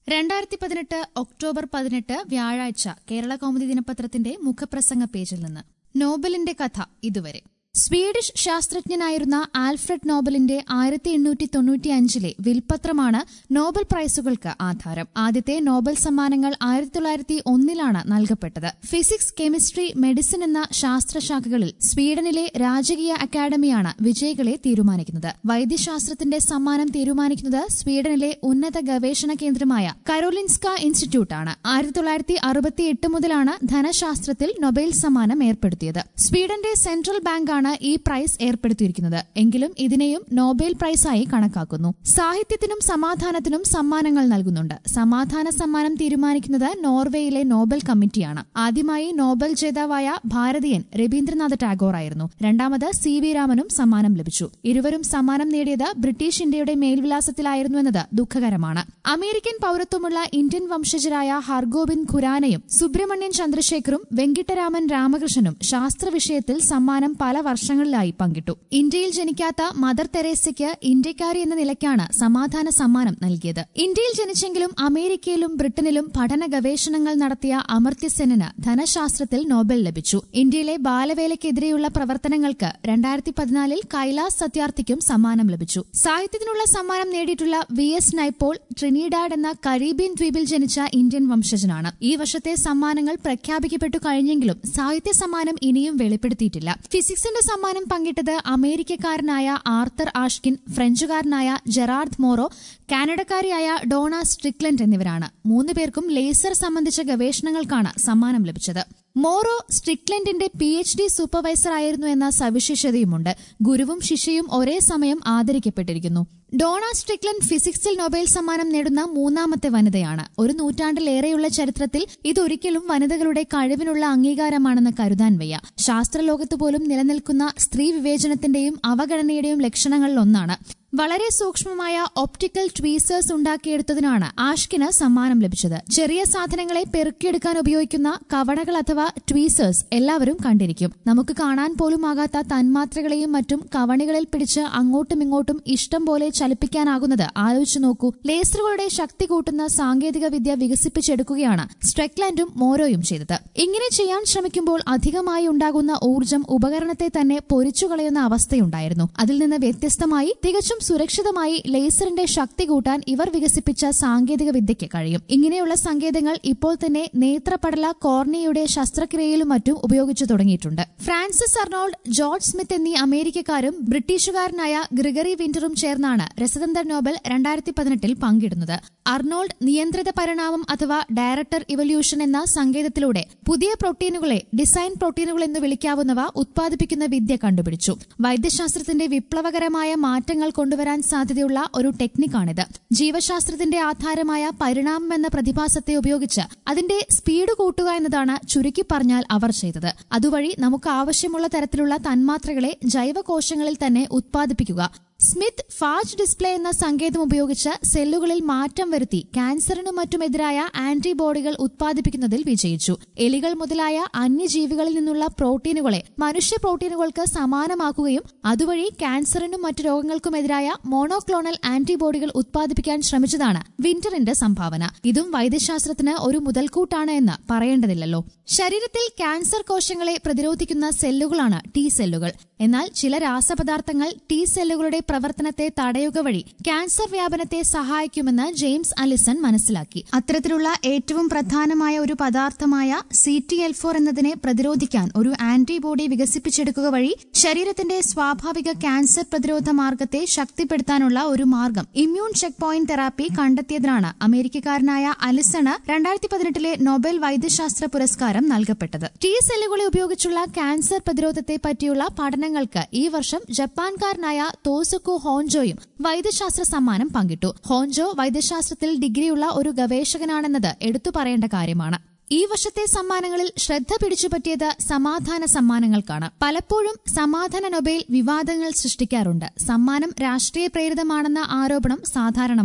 രണ്ടായിരത്തി പതിനെട്ട് ഒക്ടോബർ പതിനെട്ട് വ്യാഴാഴ്ച കേരള കൗമുദി ദിനപത്രത്തിന്റെ മുഖപ്രസംഗ പേജിൽ നിന്ന് നോബലിന്റെ കഥ ഇതുവരെ സ്വീഡിഷ് ശാസ്ത്രജ്ഞനായിരുന്ന ആൽഫ്രഡ് നോബലിന്റെ ആയിരത്തി എണ്ണൂറ്റി തൊണ്ണൂറ്റിയഞ്ചിലെ വിൽപത്രമാണ് നോബൽ പ്രൈസുകൾക്ക് ആധാരം ആദ്യത്തെ നോബൽ സമ്മാനങ്ങൾ ആയിരത്തി തൊള്ളായിരത്തി ഒന്നിലാണ് നൽകപ്പെട്ടത് ഫിസിക്സ് കെമിസ്ട്രി മെഡിസിൻ എന്ന ശാസ്ത്രശാഖകളിൽ സ്വീഡനിലെ രാജകീയ അക്കാദമിയാണ് വിജയികളെ തീരുമാനിക്കുന്നത് വൈദ്യശാസ്ത്രത്തിന്റെ സമ്മാനം തീരുമാനിക്കുന്നത് സ്വീഡനിലെ ഉന്നത ഗവേഷണ കേന്ദ്രമായ കരോലിൻസ്ക ഇൻസ്റ്റിറ്റ്യൂട്ടാണ് ആയിരത്തി തൊള്ളായിരത്തി അറുപത്തിയെട്ട് മുതലാണ് ധനശാസ്ത്രത്തിൽ നൊബേൽ സമ്മാനം ഏർപ്പെടുത്തിയത് സ്വീഡന്റെ സെൻട്രൽ ബാങ്കാണ് ഈ പ്രൈസ് ഏർപ്പെടുത്തിയിരിക്കുന്നത് എങ്കിലും ഇതിനെയും നോബേൽ പ്രൈസായി കണക്കാക്കുന്നു സാഹിത്യത്തിനും സമാധാനത്തിനും സമ്മാനങ്ങൾ നൽകുന്നുണ്ട് സമാധാന സമ്മാനം തീരുമാനിക്കുന്നത് നോർവേയിലെ നോബൽ കമ്മിറ്റിയാണ് ആദ്യമായി നോബൽ ജേതാവായ ഭാരതീയൻ രവീന്ദ്രനാഥ് ടാഗോർ ആയിരുന്നു രണ്ടാമത് സി വി രാമനും സമ്മാനം ലഭിച്ചു ഇരുവരും സമ്മാനം നേടിയത് ബ്രിട്ടീഷ് ഇന്ത്യയുടെ മേൽവിലാസത്തിലായിരുന്നു എന്നത് ദുഃഖകരമാണ് അമേരിക്കൻ പൌരത്വമുള്ള ഇന്ത്യൻ വംശജരായ ഹർഗോബിന്ദ് ഖുരാനയും സുബ്രഹ്മണ്യൻ ചന്ദ്രശേഖറും വെങ്കിട്ടരാമൻ രാമകൃഷ്ണനും ശാസ്ത്ര വിഷയത്തിൽ സമ്മാനം പല വർഷങ്ങളിലായി പങ്കിട്ടു ഇന്ത്യയിൽ ജനിക്കാത്ത മദർ തെരേസയ്ക്ക് ഇന്ത്യക്കാരി എന്ന നിലയ്ക്കാണ് സമാധാന സമ്മാനം നൽകിയത് ഇന്ത്യയിൽ ജനിച്ചെങ്കിലും അമേരിക്കയിലും ബ്രിട്ടനിലും പഠന ഗവേഷണങ്ങൾ നടത്തിയ അമർത്യസെന്നിന് ധനശാസ്ത്രത്തിൽ നോബൽ ലഭിച്ചു ഇന്ത്യയിലെ ബാലവേലയ്ക്കെതിരെയുള്ള പ്രവർത്തനങ്ങൾക്ക് രണ്ടായിരത്തി പതിനാലിൽ കൈലാസ് സത്യാർത്ഥിക്കും സമ്മാനം ലഭിച്ചു സാഹിത്യത്തിനുള്ള സമ്മാനം നേടിയിട്ടുള്ള വി എസ് നൈപ്പോൾ ട്രിനിഡാഡ് എന്ന കരീബിയൻ ദ്വീപിൽ ജനിച്ച ഇന്ത്യൻ വംശജനാണ് ഈ വർഷത്തെ സമ്മാനങ്ങൾ പ്രഖ്യാപിക്കപ്പെട്ടു കഴിഞ്ഞെങ്കിലും സാഹിത്യ സമ്മാനം ഇനിയും വെളിപ്പെടുത്തിയിട്ടില്ല ഫിസിക്സിന്റെ സമ്മാനം പങ്കിട്ടത് അമേരിക്കക്കാരനായ ആർത്തർ ആഷ്കിൻ ഫ്രഞ്ചുകാരനായ ജെറാർഡ് മോറോ കാനഡക്കാരിയായ ഡോണ സ്ട്രിക്ലൻഡ് എന്നിവരാണ് മൂന്ന് പേർക്കും ലേസർ സംബന്ധിച്ച ഗവേഷണങ്ങൾക്കാണ് സമ്മാനം ലഭിച്ചത് മോറോ സ്ട്രിക്ലൻഡിന്റെ പി എച്ച് ഡി സൂപ്പർവൈസർ ആയിരുന്നു എന്ന സവിശേഷതയുമുണ്ട് ഗുരുവും ശിഷ്യയും ഒരേ സമയം ആദരിക്കപ്പെട്ടിരിക്കുന്നു ഡോണ സ്ട്രിക്ലൻഡ് ഫിസിക്സിൽ നൊബേൽ സമ്മാനം നേടുന്ന മൂന്നാമത്തെ വനിതയാണ് ഒരു നൂറ്റാണ്ടിലേറെയുള്ള ചരിത്രത്തിൽ ഇതൊരിക്കലും വനിതകളുടെ കഴിവിനുള്ള അംഗീകാരമാണെന്ന് കരുതാൻ വയ്യ ശാസ്ത്രലോകത്ത് പോലും നിലനിൽക്കുന്ന സ്ത്രീ വിവേചനത്തിന്റെയും അവഗണനയുടെയും ലക്ഷണങ്ങളിലൊന്നാണ് വളരെ സൂക്ഷ്മമായ ഒപ്റ്റിക്കൽ ട്വീസേഴ്സ് ഉണ്ടാക്കിയെടുത്തതിനാണ് ആഷ്കിന് സമ്മാനം ലഭിച്ചത് ചെറിയ സാധനങ്ങളെ പെറുക്കിയെടുക്കാൻ ഉപയോഗിക്കുന്ന കവണകൾ അഥവാ ട്വീസേഴ്സ് എല്ലാവരും കണ്ടിരിക്കും നമുക്ക് കാണാൻ പോലുമാകാത്ത തന്മാത്രകളെയും മറ്റും കവണികളിൽ പിടിച്ച് അങ്ങോട്ടും ഇങ്ങോട്ടും ഇഷ്ടം പോലെ ചലിപ്പിക്കാനാകുന്നത് ആലോചിച്ചു നോക്കൂ ലേസറുകളുടെ ശക്തി കൂട്ടുന്ന സാങ്കേതിക വിദ്യ വികസിപ്പിച്ചെടുക്കുകയാണ് സ്ട്രെക്ലാൻഡും മോരോയും ചെയ്തത് ഇങ്ങനെ ചെയ്യാൻ ശ്രമിക്കുമ്പോൾ അധികമായി ഉണ്ടാകുന്ന ഊർജ്ജം ഉപകരണത്തെ തന്നെ പൊരിച്ചുകളയുന്ന അവസ്ഥയുണ്ടായിരുന്നു അതിൽ നിന്ന് വ്യത്യസ്തമായി തികച്ചും സുരക്ഷിതമായി ലേസറിന്റെ ശക്തി കൂട്ടാൻ ഇവർ വികസിപ്പിച്ച സാങ്കേതിക വിദ്യയ്ക്ക് കഴിയും ഇങ്ങനെയുള്ള സങ്കേതങ്ങൾ ഇപ്പോൾ തന്നെ നേത്രപടല കോർണിയയുടെ ശസ്ത്രക്രിയയിലും മറ്റും ഉപയോഗിച്ചു തുടങ്ങിയിട്ടുണ്ട് ഫ്രാൻസിസ് അർണോൾഡ് ജോർജ് സ്മിത്ത് എന്നീ അമേരിക്കക്കാരും ബ്രിട്ടീഷുകാരനായ ഗ്രിഗറി വിന്ററും ചേർന്നാണ് രസതന്ത്ര നോബൽ രണ്ടായിരത്തി പതിനെട്ടിൽ പങ്കിടുന്നത് അർണോൾഡ് നിയന്ത്രിത പരിണാമം അഥവാ ഡയറക്ടർ ഇവല്യൂഷൻ എന്ന സങ്കേതത്തിലൂടെ പുതിയ പ്രോട്ടീനുകളെ ഡിസൈൻ പ്രോട്ടീനുകൾ എന്ന് വിളിക്കാവുന്നവ ഉത്പാദിപ്പിക്കുന്ന വിദ്യ കണ്ടുപിടിച്ചു വൈദ്യശാസ്ത്രത്തിന്റെ വിപ്ലവകരമായ മാറ്റങ്ങൾ കൊണ്ടുവരാൻ സാധ്യതയുള്ള ഒരു ടെക്നിക്കാണിത് ജീവശാസ്ത്രത്തിന്റെ ആധാരമായ പരിണാമം എന്ന പ്രതിഭാസത്തെ ഉപയോഗിച്ച് അതിന്റെ സ്പീഡ് കൂട്ടുക എന്നതാണ് ചുരുക്കി പറഞ്ഞാൽ അവർ ചെയ്തത് അതുവഴി നമുക്ക് ആവശ്യമുള്ള തരത്തിലുള്ള തന്മാത്രകളെ ജൈവകോശങ്ങളിൽ തന്നെ ഉത്പാദിപ്പിക്കുക സ്മിത്ത് ഫാജ് ഡിസ്പ്ലേ എന്ന സങ്കേതം ഉപയോഗിച്ച് സെല്ലുകളിൽ മാറ്റം വരുത്തി ക്യാൻസറിനും മറ്റുമെതിരായ ആന്റിബോഡികൾ ഉത്പാദിപ്പിക്കുന്നതിൽ വിജയിച്ചു എലികൾ മുതലായ അന്യജീവികളിൽ നിന്നുള്ള പ്രോട്ടീനുകളെ മനുഷ്യ പ്രോട്ടീനുകൾക്ക് സമാനമാക്കുകയും അതുവഴി ക്യാൻസറിനും മറ്റു രോഗങ്ങൾക്കുമെതിരായ മോണോക്ലോണൽ ആന്റിബോഡികൾ ഉത്പാദിപ്പിക്കാൻ ശ്രമിച്ചതാണ് വിന്ററിന്റെ സംഭാവന ഇതും വൈദ്യശാസ്ത്രത്തിന് ഒരു മുതൽക്കൂട്ടാണ് എന്ന് പറയേണ്ടതില്ലല്ലോ ശരീരത്തിൽ ക്യാൻസർ കോശങ്ങളെ പ്രതിരോധിക്കുന്ന സെല്ലുകളാണ് ടി സെല്ലുകൾ എന്നാൽ ചില രാസപദാർത്ഥങ്ങൾ ടി സെല്ലുകളുടെ പ്രവർത്തനത്തെ തടയുക വഴി ക്യാൻസർ വ്യാപനത്തെ സഹായിക്കുമെന്ന് ജെയിംസ് അലിസൺ മനസ്സിലാക്കി അത്തരത്തിലുള്ള ഏറ്റവും പ്രധാനമായ ഒരു പദാർത്ഥമായ സി ടി എൽ ഫോർ എന്നതിനെ പ്രതിരോധിക്കാൻ ഒരു ആന്റിബോഡി വികസിപ്പിച്ചെടുക്കുക വഴി ശരീരത്തിന്റെ സ്വാഭാവിക ക്യാൻസർ പ്രതിരോധ മാർഗത്തെ ശക്തിപ്പെടുത്താനുള്ള ഒരു മാർഗം ഇമ്മ്യൂൺ ചെക്ക് പോയിന്റ് തെറാപ്പി കണ്ടെത്തിയതിനാണ് അമേരിക്കക്കാരനായ അലിസണ് രണ്ടായിരത്തി പതിനെട്ടിലെ നൊബേൽ വൈദ്യശാസ്ത്ര പുരസ്കാരം നൽകപ്പെട്ടത് ടി സെല്ലുകളെ ഉപയോഗിച്ചുള്ള ക്യാൻസർ പ്രതിരോധത്തെ പറ്റിയുള്ള പഠനങ്ങൾക്ക് ഈ വർഷം ജപ്പാൻകാരനായ തോസുക്കു ഹോഞ്ചോയും വൈദ്യശാസ്ത്ര സമ്മാനം പങ്കിട്ടു ഹോഞ്ചോ വൈദ്യശാസ്ത്രത്തിൽ ഡിഗ്രിയുള്ള ഒരു ഗവേഷകനാണെന്നത് എടുത്തു പറയേണ്ട കാര്യമാണ് ഈ വർഷത്തെ സമ്മാനങ്ങളിൽ ശ്രദ്ധ പിടിച്ചുപറ്റിയത് സമാധാന സമ്മാനങ്ങൾക്കാണ് പലപ്പോഴും സമാധാന നൊബേൽ വിവാദങ്ങൾ സൃഷ്ടിക്കാറുണ്ട് സമ്മാനം രാഷ്ട്രീയ പ്രേരിതമാണെന്ന ആരോപണം സാധാരണമാണ്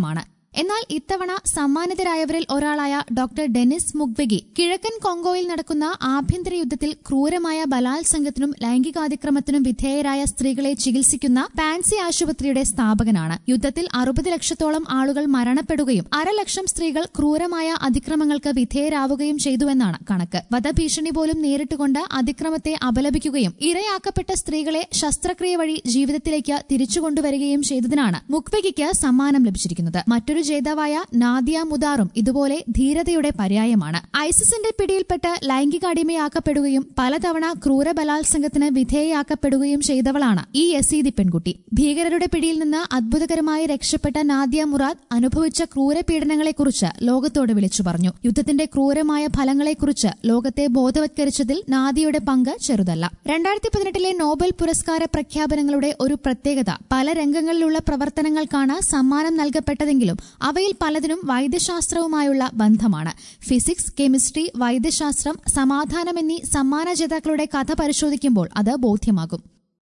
എന്നാൽ ഇത്തവണ സമ്മാനിതരായവരിൽ ഒരാളായ ഡോക്ടർ ഡെനിസ് മുഗ്വെഗി കിഴക്കൻ കോങ്കോയിൽ നടക്കുന്ന ആഭ്യന്തര യുദ്ധത്തിൽ ക്രൂരമായ ബലാത്സംഗത്തിനും ലൈംഗികാതിക്രമത്തിനും വിധേയരായ സ്ത്രീകളെ ചികിത്സിക്കുന്ന പാൻസി ആശുപത്രിയുടെ സ്ഥാപകനാണ് യുദ്ധത്തിൽ അറുപത് ലക്ഷത്തോളം ആളുകൾ മരണപ്പെടുകയും അരലക്ഷം സ്ത്രീകൾ ക്രൂരമായ അതിക്രമങ്ങൾക്ക് വിധേയരാവുകയും ചെയ്തുവെന്നാണ് കണക്ക് വധഭീഷണി പോലും നേരിട്ടുകൊണ്ട് അതിക്രമത്തെ അപലപിക്കുകയും ഇരയാക്കപ്പെട്ട സ്ത്രീകളെ ശസ്ത്രക്രിയ വഴി ജീവിതത്തിലേക്ക് തിരിച്ചുകൊണ്ടുവരികയും ചെയ്തതിനാണ് മുക്വെഗിക്ക് സമ്മാനം ലഭിച്ചിരിക്കുന്നത് മറ്റൊരു ജേതാവായ നാദിയ മുദാറും ഇതുപോലെ ധീരതയുടെ പര്യായമാണ് ഐസിസിന്റെ പിടിയിൽപ്പെട്ട് ലൈംഗികാടിമയാക്കപ്പെടുകയും പലതവണ ക്രൂര ബലാത്സംഗത്തിന് വിധേയയാക്കപ്പെടുകയും ചെയ്തവളാണ് ഈ യസീദി പെൺകുട്ടി ഭീകരരുടെ പിടിയിൽ നിന്ന് അത്ഭുതകരമായി രക്ഷപ്പെട്ട നാദിയ മുറാദ് അനുഭവിച്ച ക്രൂരപീഡനങ്ങളെക്കുറിച്ച് ലോകത്തോട് വിളിച്ചു പറഞ്ഞു യുദ്ധത്തിന്റെ ക്രൂരമായ ഫലങ്ങളെക്കുറിച്ച് ലോകത്തെ ബോധവത്കരിച്ചതിൽ നാദിയുടെ പങ്ക് ചെറുതല്ല രണ്ടായിരത്തി പതിനെട്ടിലെ നോബൽ പുരസ്കാര പ്രഖ്യാപനങ്ങളുടെ ഒരു പ്രത്യേകത പല രംഗങ്ങളിലുള്ള പ്രവർത്തനങ്ങൾക്കാണ് സമ്മാനം നൽകപ്പെട്ടതെങ്കിലും അവയിൽ പലതിനും വൈദ്യശാസ്ത്രവുമായുള്ള ബന്ധമാണ് ഫിസിക്സ് കെമിസ്ട്രി വൈദ്യശാസ്ത്രം സമാധാനം എന്നീ സമ്മാന ജേതാക്കളുടെ കഥ പരിശോധിക്കുമ്പോൾ അത് ബോധ്യമാകും